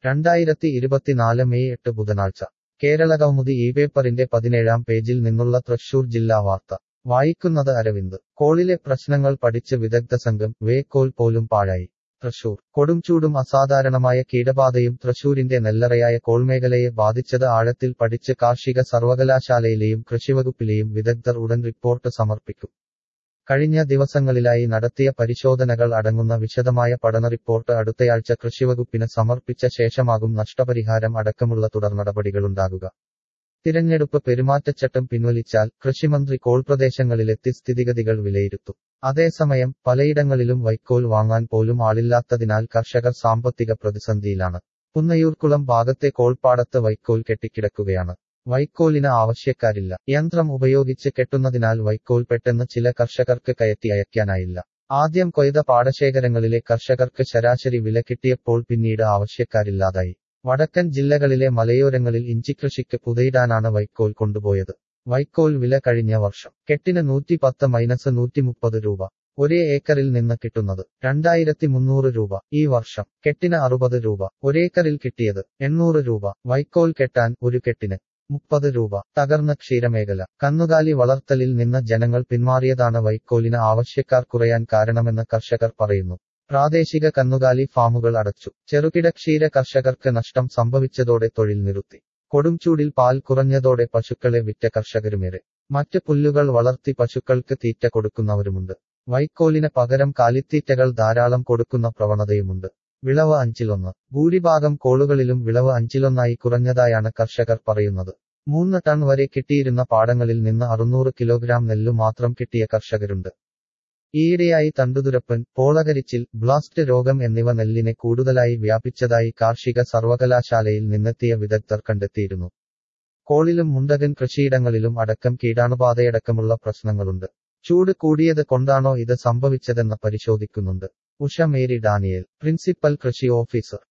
രണ്ടായിരത്തി ഇരുപത്തിനാല് മെയ് എട്ട് ബുധനാഴ്ച കേരളകൗമുദി ഈ പേപ്പറിന്റെ പതിനേഴാം പേജിൽ നിന്നുള്ള തൃശൂർ ജില്ലാ വാർത്ത വായിക്കുന്നത് അരവിന്ദ് കോളിലെ പ്രശ്നങ്ങൾ പഠിച്ച് വിദഗ്ധ സംഘം വേക്കോൽ പോലും പാഴായി തൃശൂർ കൊടുംചൂടും അസാധാരണമായ കീടബാധയും തൃശൂരിന്റെ നെല്ലറയായ കോൾമേഖലയെ ബാധിച്ചത് ആഴത്തിൽ പഠിച്ച് കാർഷിക സർവകലാശാലയിലെയും കൃഷിവകുപ്പിലെയും വിദഗ്ധർ ഉടൻ റിപ്പോർട്ട് സമർപ്പിക്കും കഴിഞ്ഞ ദിവസങ്ങളിലായി നടത്തിയ പരിശോധനകൾ അടങ്ങുന്ന വിശദമായ പഠന റിപ്പോർട്ട് അടുത്തയാഴ്ച കൃഷിവകുപ്പിന് സമർപ്പിച്ച ശേഷമാകും നഷ്ടപരിഹാരം അടക്കമുള്ള തുടർനടപടികളുണ്ടാകുക തിരഞ്ഞെടുപ്പ് പെരുമാറ്റച്ചട്ടം പിൻവലിച്ചാൽ കൃഷിമന്ത്രി കോൾ പ്രദേശങ്ങളിലെത്തി സ്ഥിതിഗതികൾ വിലയിരുത്തും അതേസമയം പലയിടങ്ങളിലും വൈക്കോൽ വാങ്ങാൻ പോലും ആളില്ലാത്തതിനാൽ കർഷകർ സാമ്പത്തിക പ്രതിസന്ധിയിലാണ് പുന്നയൂർക്കുളം ഭാഗത്തെ കോൾപ്പാടത്ത് വൈക്കോൽ കെട്ടിക്കിടക്കുകയാണ് വൈക്കോലിന് ആവശ്യക്കാരില്ല യന്ത്രം ഉപയോഗിച്ച് കെട്ടുന്നതിനാൽ വൈക്കോൽ പെട്ടെന്ന് ചില കർഷകർക്ക് കയറ്റി അയക്കാനായില്ല ആദ്യം കൊയ്ത പാടശേഖരങ്ങളിലെ കർഷകർക്ക് ശരാശരി വില കിട്ടിയപ്പോൾ പിന്നീട് ആവശ്യക്കാരില്ലാതായി വടക്കൻ ജില്ലകളിലെ മലയോരങ്ങളിൽ ഇഞ്ചിക്കൃഷിക്ക് പുതയിടാനാണ് വൈക്കോൽ കൊണ്ടുപോയത് വൈക്കോൽ വില കഴിഞ്ഞ വർഷം കെട്ടിന് നൂറ്റി പത്ത് മൈനസ് നൂറ്റി മുപ്പത് രൂപ ഒരേ ഏക്കറിൽ നിന്ന് കിട്ടുന്നത് രണ്ടായിരത്തി മുന്നൂറ് രൂപ ഈ വർഷം കെട്ടിന് അറുപത് രൂപ ഒരേക്കറിൽ കിട്ടിയത് എണ്ണൂറ് രൂപ വൈക്കോൽ കെട്ടാൻ ഒരു കെട്ടിന് മുപ്പത് രൂപ തകർന്ന ക്ഷീരമേഖല കന്നുകാലി വളർത്തലിൽ നിന്ന് ജനങ്ങൾ പിന്മാറിയതാണ് വൈക്കോലിന് ആവശ്യക്കാർ കുറയാൻ കാരണമെന്ന് കർഷകർ പറയുന്നു പ്രാദേശിക കന്നുകാലി ഫാമുകൾ അടച്ചു ചെറുകിട ക്ഷീര കർഷകർക്ക് നഷ്ടം സംഭവിച്ചതോടെ തൊഴിൽ നിർത്തി കൊടുംചൂടിൽ പാൽ കുറഞ്ഞതോടെ പശുക്കളെ വിറ്റ കർഷകരുമേറെ മറ്റ് പുല്ലുകൾ വളർത്തി പശുക്കൾക്ക് തീറ്റ കൊടുക്കുന്നവരുമുണ്ട് വൈക്കോലിന് പകരം കാലിത്തീറ്റകൾ ധാരാളം കൊടുക്കുന്ന പ്രവണതയുമുണ്ട് വിളവ് അഞ്ചിലൊന്ന് ഭൂരിഭാഗം കോളുകളിലും വിളവ് അഞ്ചിലൊന്നായി കുറഞ്ഞതായാണ് കർഷകർ പറയുന്നത് മൂന്ന് ടൺ വരെ കിട്ടിയിരുന്ന പാടങ്ങളിൽ നിന്ന് അറുന്നൂറ് കിലോഗ്രാം നെല്ലു മാത്രം കിട്ടിയ കർഷകരുണ്ട് ഈയിടെയായി തണ്ടുതുരപ്പൻ പോളകരിച്ചിൽ ബ്ലാസ്റ്റ് രോഗം എന്നിവ നെല്ലിനെ കൂടുതലായി വ്യാപിച്ചതായി കാർഷിക സർവകലാശാലയിൽ നിന്നെത്തിയ വിദഗ്ധർ കണ്ടെത്തിയിരുന്നു കോളിലും മുണ്ടകൻ കൃഷിയിടങ്ങളിലും അടക്കം കീടാണുബാധയടക്കമുള്ള പ്രശ്നങ്ങളുണ്ട് ചൂട് കൂടിയത് കൊണ്ടാണോ ഇത് സംഭവിച്ചതെന്ന് പരിശോധിക്കുന്നുണ്ട് ഉഷ മേരി ഡാനിയേൽ പ്രിൻസിപ്പൽ കൃഷി ഓഫീസർ